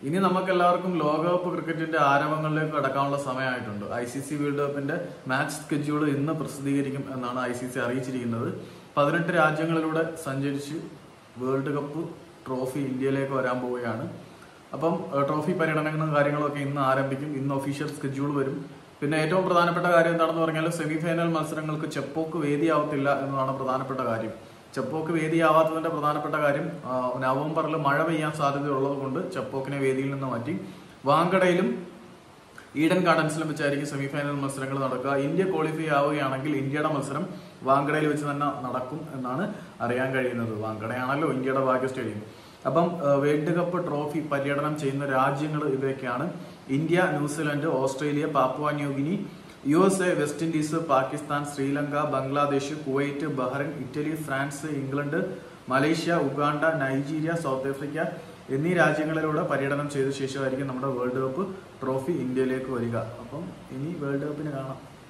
ഇനി നമുക്ക് എല്ലാവർക്കും ലോകകപ്പ് ക്രിക്കറ്റിന്റെ ആരവങ്ങളിലേക്ക് കടക്കാനുള്ള സമയമായിട്ടുണ്ട് ഐ സി സി വേൾഡ് കപ്പിന്റെ മാച്ച് സ്കെഡ്യൂൾ ഇന്ന് പ്രസിദ്ധീകരിക്കും എന്നാണ് ഐ സി സി അറിയിച്ചിരിക്കുന്നത് പതിനെട്ട് രാജ്യങ്ങളിലൂടെ സഞ്ചരിച്ച് വേൾഡ് കപ്പ് ട്രോഫി ഇന്ത്യയിലേക്ക് വരാൻ പോവുകയാണ് അപ്പം ഏഹ്, ട്രോഫി പര്യടനങ്ങളും കാര്യങ്ങളൊക്കെ ഇന്ന് ആരംഭിക്കും ഇന്ന് ഒഫീഷ്യൽ സ്കെഡ്യൂൾ വരും പിന്നെ ഏറ്റവും പ്രധാനപ്പെട്ട കാര്യം എന്താണെന്ന് പറഞ്ഞാൽ സെമി ഫൈനൽ മത്സരങ്ങൾക്ക് ചെപ്പോക്ക് വേദിയാവത്തില്ല എന്നതാണ് പ്രധാനപ്പെട്ട കാര്യം ചെപ്പോക്ക് വേദിയാവാത്തതിന്റെ പ്രധാനപ്പെട്ട കാര്യം ആ, നവംബറിൽ മഴ പെയ്യാൻ സാധ്യതയുള്ളത് കൊണ്ട് ചെപ്പോക്കിനെ വേദിയിൽ നിന്ന് മാറ്റി വാങ്കടയിലും ഈഡൻ ഗാർഡൻസിലും വെച്ചായിരിക്കും സെമി ഫൈനൽ മത്സരങ്ങൾ നടക്കുക ഇന്ത്യ ക്വാളിഫൈ ആവുകയാണെങ്കിൽ ഇന്ത്യയുടെ മത്സരം വാങ്കടയിൽ വെച്ച് തന്നെ നടക്കും എന്നാണ് അറിയാൻ കഴിയുന്നത് വാങ്കടയാണല്ലോ ഇന്ത്യയുടെ ഭാഗ്യ സ്റ്റേഡിയം അപ്പം ഏഹ്, വേൾഡ് കപ്പ് ട്രോഫി പര്യടനം ചെയ്യുന്ന രാജ്യങ്ങൾ ഇവയൊക്കെയാണ് India New Zealand Australia Papua New Guinea U S A West Indies Pakistan Sri Lanka Bangladesh Kuwait Bahrain Italy France England Malaysia Uganda Nigeria South Africa എന്നീ രാജ്യങ്ങളിലൂടെ പര്യടനം ചെയ്ത ശേഷമായിരിക്കും നമ്മുടെ വേൾഡ് കപ്പ് ട്രോഫി ഇന്ത്യയിലേക്ക് വരിക അപ്പം ഇനി വേൾഡ് കപ്പിന് കാണാം